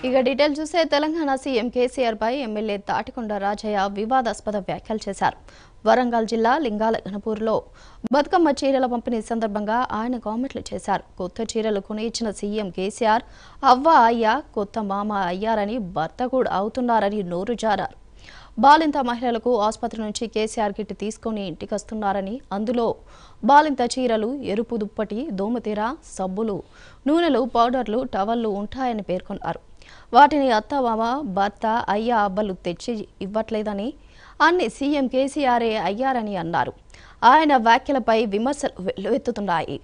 ఇక డీటెయిల్ చూస్తే తెలంగాణ సీఎం కేసీఆర్ పై ఎమ్మెల్యే తాటికొండ రాజయ్య వివాదాస్పద వ్యాఖ్యలు చేశారు వరంగల్ జిల్లా లింగాల ఘనపూర్లో బతుకమ్మ చీరల పంపిణీ సందర్భంగా ఆయన కామెంట్లు చేశారు కొత్త చీరలు కొని ఇచ్చిన సీఎం కేసీఆర్ అవ్వ అయ్యా కొత్త మామ అయ్యారని భర్త కూడా అవుతున్నారని నోరు జారారు బాలింత మహిళలకు ఆసుపత్రి నుంచి కేసీఆర్ కిట్ తీసుకొని ఇంటికొస్తున్నారని అందులో బాలింత చీరలు ఎరుపు దుప్పటి దోమతెర సబ్బులు నూనెలు పౌడర్లు టవల్లు ఉంటాయని పేర్కొన్నారు వాటిని అత్తమామ భర్త అయ్య అబ్బలు తెచ్చి ఇవ్వట్లేదని అన్ని సీఎం కేసీఆరే అయ్యారని అన్నారు ఆయన వ్యాఖ్యలపై విమర్శలు వెల్లువెత్తుతున్నాయి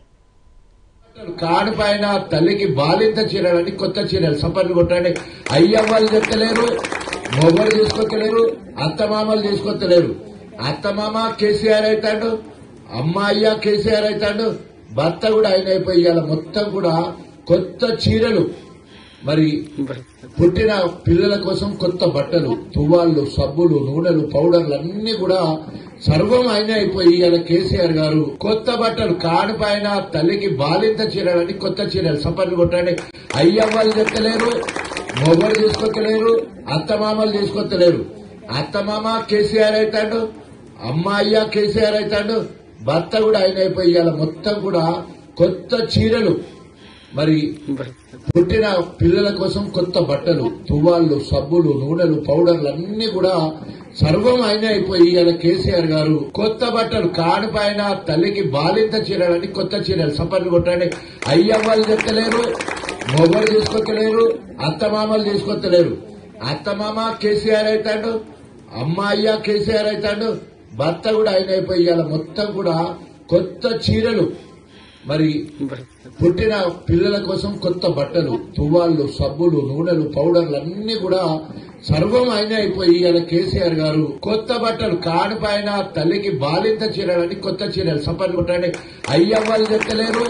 కాడు పైన తల్లికి బాలింత చీరలని కొత్త చీరలు సపర్లు కొట్టండి అయ్యవ్వలు చెప్తలేరు మొగలు తీసుకొత్తలేరు అత్తమామలు తీసుకొత్తలేరు అత్తమామ కేసీఆర్ అవుతాడు అమ్మ అయ్య కేసీఆర్ అవుతాడు భర్త కూడా ఆయన అయిపోయి ఇవాళ మొత్తం కూడా కొత్త చీరలు మరి పుట్టిన పిల్లల కోసం కొత్త బట్టలు తువ్వాళ్ళు సబ్బులు నూనెలు పౌడర్లు అన్ని కూడా సర్వం ఆయన అయిపోయి ఇలా కేసీఆర్ గారు కొత్త బట్టలు కాడు పైన తల్లికి బాలింత చీరలని కొత్త చీరలు సపర్లు కొట్టండి అయ్యవ్వలు చెప్తలేరు మొగలు తీసుకొత్తలేరు అత్తమామలు తీసుకొత్తలేరు అత్తమామ కేసీఆర్ అవుతాడు అమ్మ అయ్య కేసీఆర్ అవుతాడు భర్త కూడా ఆయన అయిపోయి ఇవాళ మొత్తం కూడా కొత్త చీరలు మరి పుట్టిన పిల్లల కోసం కొత్త బట్టలు తువ్వాళ్ళు సబ్బులు నూనెలు పౌడర్లు అన్ని కూడా సర్వం ఆయన అయిపోయి ఇలా కేసీఆర్ గారు కొత్త బట్టలు కాడు పైన తల్లికి బాలింత చీరలని కొత్త చీరలు సపర్లు కొట్టండి అయ్యవ్వలు చెప్తలేరు మొగలు తీసుకొత్తలేరు అత్తమామలు తీసుకొత్తలేరు అత్తమామ కేసీఆర్ అవుతాడు అమ్మ అయ్య కేసీఆర్ అవుతాడు భర్త కూడా ఆయన అయిపోయి ఇవాళ మొత్తం కూడా కొత్త చీరలు మరి పుట్టిన పిల్లల కోసం కొత్త బట్టలు తువ్వాళ్ళు సబ్బులు నూనెలు పౌడర్లు అన్ని కూడా సర్వం ఆయన అయిపోయి ఇలా కేసీఆర్ గారు కొత్త బట్టలు కాడు పైన తల్లికి బాలింత చీరలని కొత్త చీరలు సపర్లు కొట్టండి అయ్యవ్వలు చెప్తలేరు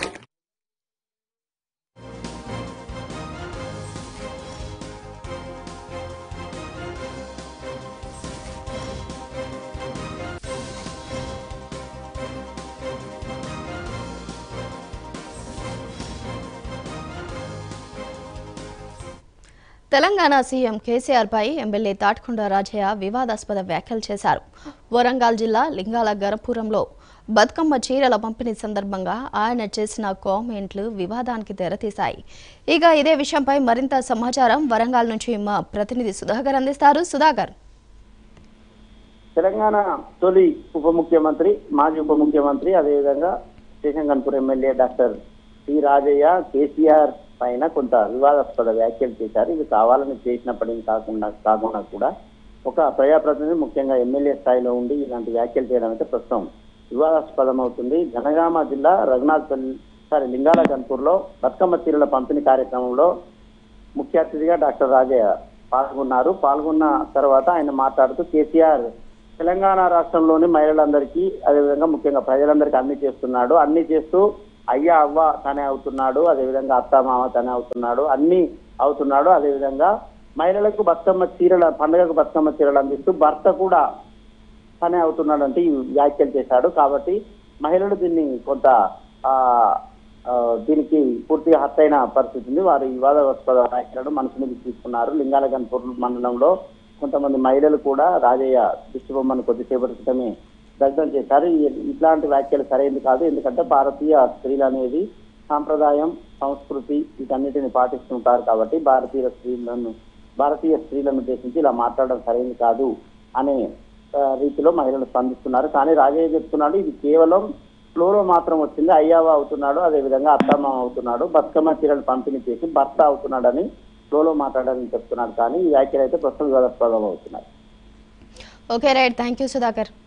తెలంగాణ సీఎం కేసీఆర్ పై ఎమ్మెల్యే తాటికొండ రాజయ్య వివాదాస్పద వ్యాఖ్యలు చేశారు వరంగల్ జిల్లా లింగాల గరపురంలో బతుకమ్మ చీరల పంపిణీ సందర్భంగా ఆయన చేసిన కామెంట్లు వివాదానికి తెరతీశాయి ఇక ఇదే విషయంపై మరింత సమాచారం వరంగల్ నుంచి మా ప్రతినిధి సుధాకర్ అందిస్తారు సుధాకర్ తెలంగాణ తొలి ఉప ముఖ్యమంత్రి మాజీ ఉప ముఖ్యమంత్రి అదేవిధంగా శేషంగన్పూర్ MLA doctor T Rajaiah KCR పైన కొంత వివాదాస్పద వ్యాఖ్యలు చేశారు ఇది కావాలని చేసినప్పటికీ కాకుండా కాకుండా కూడా ఒక ప్రజాప్రతినిధి ముఖ్యంగా ఎమ్మెల్యే స్థాయిలో ఉండి ఇలాంటి వ్యాఖ్యలు చేయడం అయితే ప్రస్తుతం వివాదాస్పదం అవుతుంది జనగామ జిల్లా రఘునాథ్ సారీ లింగాల గన్పూర్లో బతుకమ్మ చీరల పంపిణీ కార్యక్రమంలో ముఖ్య అతిథిగా డాక్టర్ రాజయ్య పాల్గొన్నారు పాల్గొన్న తర్వాత ఆయన మాట్లాడుతూ కేసీఆర్ తెలంగాణ రాష్ట్రంలోని మహిళలందరికీ అదేవిధంగా ముఖ్యంగా ప్రజలందరికీ అన్ని చేస్తున్నాడు అన్ని చేస్తూ అయ్యా అవ్వ తనే అవుతున్నాడు అదేవిధంగా అత్త మామ తనే అవుతున్నాడు అన్ని అవుతున్నాడు అదేవిధంగా మహిళలకు బతుకమ్మ చీరల పండుగకు బతుకమ్మ చీరలు అందిస్తూ భర్త కూడా తనే అవుతున్నాడు అంటే ఈ వ్యాఖ్యలు చేశాడు కాబట్టి మహిళలు దీన్ని కొంత ఆ ఆ, దీనికి పూర్తిగా హత్తైన పరిస్థితి ఉంది వారు ఈ వివాదాస్పద వ్యాఖ్యలను మనసు మీద తీసుకున్నారు లింగాలగన్పూర్ మండలంలో కొంతమంది మహిళలు కూడా రాజయ్య దిష్టిబొమ్మను కొద్దిసేపటి క్రితమే దగ్ధం చేశారు ఈ- ఇట్లాంటి వ్యాఖ్యలు సరైనది కాదు ఎందుకంటే భారతీయ స్త్రీలు అనేది సాంప్రదాయం సంస్కృతి వీటన్నిటిని పాటిస్తుంటారు కాబట్టి భారతీయ స్త్రీలను భారతీయ స్త్రీలను ఉద్దేశించి ఇలా మాట్లాడడం సరైనది కాదు అనే ఆ, రీతిలో మహిళలు స్పందిస్తున్నారు కానీ రాజయ్య చెప్తున్నాడు ఇది కేవలం ఫ్లోలో మాత్రం వచ్చింది అయ్యావా అవుతున్నాడు అదేవిధంగా అత్తమ్మ అవుతున్నాడు బతుకమ్మ చీరలు పంపిణీ చేసి భర్త అవుతున్నాడని ఫ్లోలో మాట్లాడాలని చెప్తున్నాడు కానీ ఈ వ్యాఖ్యలు అయితే ప్రస్తుతం వివాదాస్పదం అవుతున్నాయి okay right thank you Sudhakar